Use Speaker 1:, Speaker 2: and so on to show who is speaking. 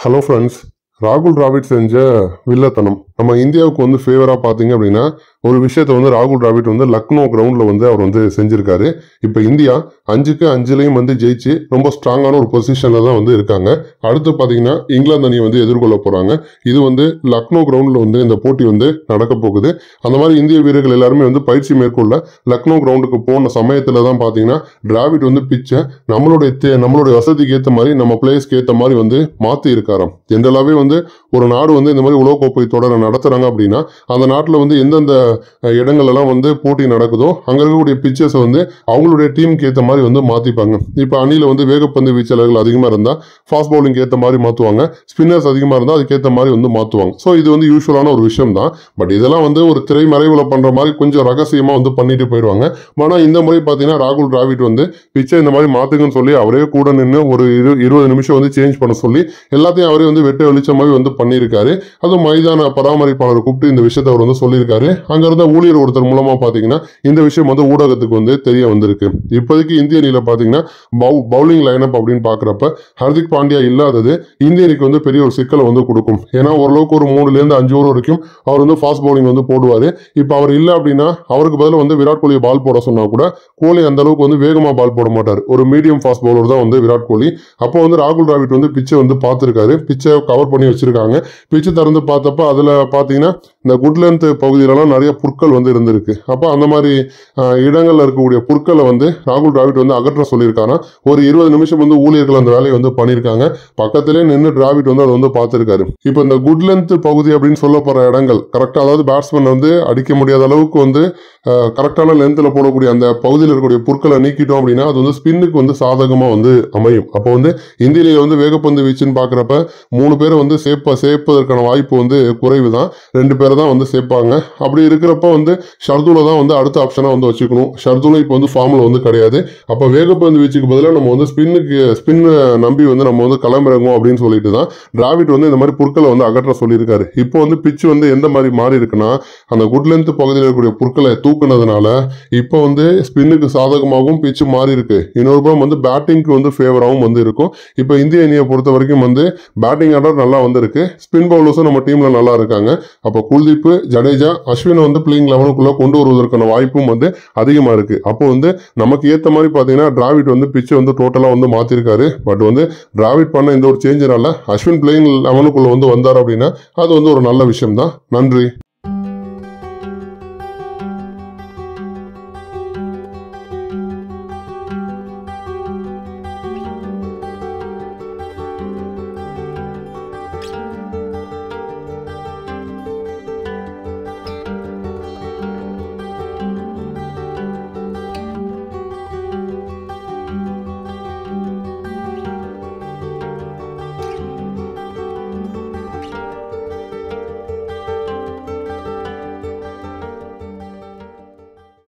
Speaker 1: hello friends ராகுல் டிராவிட் செஞ்ச வில்லத்தனம் நம்ம இந்தியாவுக்கு வந்து ஃபேவராக பார்த்தீங்க அப்படின்னா ஒரு விஷயத்த வந்து ராகுல் டிராவிட் வந்து லக்னோ கிரவுண்டில் வந்து அவர் வந்து செஞ்சிருக்காரு இப்போ இந்தியா அஞ்சுக்கு அஞ்சுலையும் வந்து ஜெயிச்சு ரொம்ப ஸ்ட்ராங்கான ஒரு பொசிஷனில் தான் வந்து இருக்காங்க அடுத்து பார்த்தீங்கன்னா இங்கிலாந்து அணியை வந்து எதிர்கொள்ள போகிறாங்க இது வந்து லக்னோ கிரவுண்டில் வந்து இந்த போட்டி வந்து நடக்க போகுது அந்த மாதிரி இந்திய வீரர்கள் எல்லாருமே வந்து பயிற்சி மேற்கொள்ள லக்னோ கிரவுண்டுக்கு போன சமயத்தில் தான் பார்த்தீங்கன்னா டிராவிட் வந்து பிச்சை நம்மளுடைய தே- நம்மளுடைய வசதிக்கு ஏற்ற மாதிரி நம்ம பிளேயர்ஸ்க்கு ஏற்ற மாதிரி வந்து மாற்றி இருக்காராம் ஜென்ரலாகவே வந்து ஒரு நாடு வந்து இந்த மாதிரி உலகக்கோப்பை தொடரை நடத்துகிறாங்க அப்படின்னா அந்த நாட்டில் வந்து எந்தெந்த அஹ், இடங்கள் எல்லாம் வந்து போட்டி நடக்குதோ அங்கே இருக்கக்கூடிய பிச்சர்ஸை வந்து அவங்களுடைய டீமுக்கு ஏற்ற மாதிரி வந்து மாற்றிப்பாங்க இப்போ அணியில் வந்து வேகப்பந்து வீச்சாளர்கள் அதிகமாக இருந்தால் ஃபாஸ்ட் பவுலிங் ஏற்ற மாதிரி மாற்றுவாங்க ஸ்பின்னர்ஸ் அதிகமாக இருந்தால் அதுக்கேற்ற மாதிரி வந்து மாற்றுவாங்க ஸோ இது வந்து யூஸ்வலான ஒரு விஷயம் தான் பட் இதெல்லாம் வந்து ஒரு திரைமறைவில் பண்ணுற மாதிரி கொஞ்சம் ரகசியமாக வந்து பண்ணிட்டு போயிடுவாங்க ஆனால் இந்த முறை பார்த்தீங்கன்னா ராகுல் டிராவிட் வந்து பிச்சை இந்த மாதிரி மாற்றுங்கன்னு சொல்லி அவரே கூட நின்று ஒரு இரு இருபது நிமிஷம் வந்து சேஞ்ச் பண்ண சொல்லி எல்லாத்தையும் அவரே வந்து வெட்ட வெளிச்சமாகவே வந்து பண்ணியிருக்காரு அதுவும் மைதான பராமரிப்பாளர் கூப்பிட்டு இந்த விஷயத்தை அவர் வந்து சொல்லியிருக்காரு அங்க இருந்த ஊழியர் ஒருத்தர் மூலமா பாத்தீங்கன்னா இந்த விஷயம் வந்து ஊடகத்துக்கு வந்து தெரிய வந்திருக்கு இப்போதைக்கு இந்திய அணியில பாத்தீங்கன்னா பவு பவுலிங் லைனப் அப்படின்னு பாக்குறப்ப ஹர்திக் பாண்டியா இல்லாதது இந்திய அணிக்கு வந்து பெரிய ஒரு சிக்கலை வந்து கொடுக்கும் ஏன்னா ஓரளவுக்கு ஒரு மூணுல இருந்து அஞ்சு ஓவர் வரைக்கும் அவர் வந்து ஃபாஸ்ட் பவுலிங் வந்து போடுவாரு இப்போ அவர் இல்லை அப்படின்னா அவருக்கு பதிலா வந்து விராட் கோலி பால் போட சொன்னா கூட கோலி அந்த அளவுக்கு வந்து வேகமா பால் போட மாட்டார் ஒரு மீடியம் ஃபாஸ்ட் பவுலர் தான் வந்து விராட் கோலி அப்போ வந்து ராகுல் டிராவிட் வந்து பிச்சை வந்து பார்த்துருக்காரு பிச்சை கவர் பண்ணி வச்சிருக்காங்க பிச்சு திறந்து பார்த்தப்ப அதில் பார்த்தீங்கன்னா இந்த குட்லென்த் பகுதியிலலாம் நிறைய புற்கள் வந்து இருந்திருக்கு அப்போ அந்த மாதிரி ஆஹ், இடங்கள்ல இருக்கக்கூடிய புற்களை வந்து ராகுல் டிராவிட் வந்து அகற்ற சொல்லியிருக்காராம் ஒரு இருபது நிமிஷம் வந்து ஊழியர்கள் அந்த வேலையை வந்து பண்ணியிருக்காங்க பக்கத்திலே நின்று டிராவிட் வந்து அதை வந்து பார்த்துருக்காரு இப்போ இந்த குட்லென்த் பகுதி அப்படின்னு சொல்லப்படுற இடங்கள் கரெக்டாக அதாவது பேட்ஸ்மேன் வந்து அடிக்க முடியாத அளவுக்கு வந்து கரெக்டான லென்த்தில் போடக்கூடிய அந்த பகுதியில் இருக்கக்கூடிய புற்களை நீக்கிட்டோம் அப்படின்னா அது வந்து ஸ்பின்னுக்கு வந்து சாதகமாக வந்து அமையும் அப்போ வந்து இந்தியில வந்து வேகப்பந்து வீச்சுன்னு பார்க்குறப்ப மூணு பேரை வந்து சேர்ப்ப சேர்ப்பதற்கான வாய்ப்பு வந்து குறைவு தான் ரெண்டு பேரை தான் வந்து சேர்ப்பாங்க அப்படி இருக்கிறப்ப வந்து ஷர்துலை தான் வந்து அடுத்த ஆப்ஷனாக வந்து வச்சுக்கணும் ஷர்துலும் இப்போ வந்து ஃபார்மில் வந்து கிடையாது அப்போ வேகப்பந்து வீச்சுக்கு பதிலாக நம்ம வந்து ஸ்பின்னுக்கு ஸ்பின்னை நம்பி வந்து நம்ம வந்து களமிறங்குவோம் அப்படின்னு சொல்லிட்டு தான் டிராவிட் வந்து இந்த மாதிரி புற்களை வந்து அகற்ற சொல்லியிருக்காரு இப்போ வந்து பிச்சு வந்து எந்த மாதிரி மாறி இருக்குன்னா அந்த குட் லென்த் பகுதியில் இருக்கக்கூடிய புற்களை தூக்குனதுனால இப்போ வந்து ஸ்பின்னுக்கு சாதகமாகவும் பிச்சு மாறி இருக்கு இன்னொரு புறம் வந்து பேட்டிங்க்கு வந்து ஃபேவராகவும் வந்து இருக்கும் இப்போ இந்திய அணியை பொறுத்த வரைக்கும் வந்து பேட்டிங் ஆர்டர் நல்லா வந்திருக்கு ஸ்பின் பவுலர்ஸும் நம்ம டீம்ல நல்லா இருக்காங்க அப்போ குல்தீப் ஜடேஜா அஸ்வினை வந்து பிளேயிங் லெவனுக்குள்ள கொண்டு வருவதற்கான வாய்ப்பும் வந்து அதிகமா இருக்கு அப்போ வந்து நமக்கு ஏத்த மாதிரி பாத்தீங்கன்னா டிராவிட் வந்து பிச்சை வந்து டோட்டலா வந்து மாத்திருக்காரு பட் வந்து டிராவிட் பண்ண இந்த ஒரு சேஞ்சினால அஸ்வின் பிளேயிங் லெவனுக்குள்ள வந்து வந்தார் அப்படின்னா அது வந்து ஒரு நல்ல விஷயம் தான் நன்றி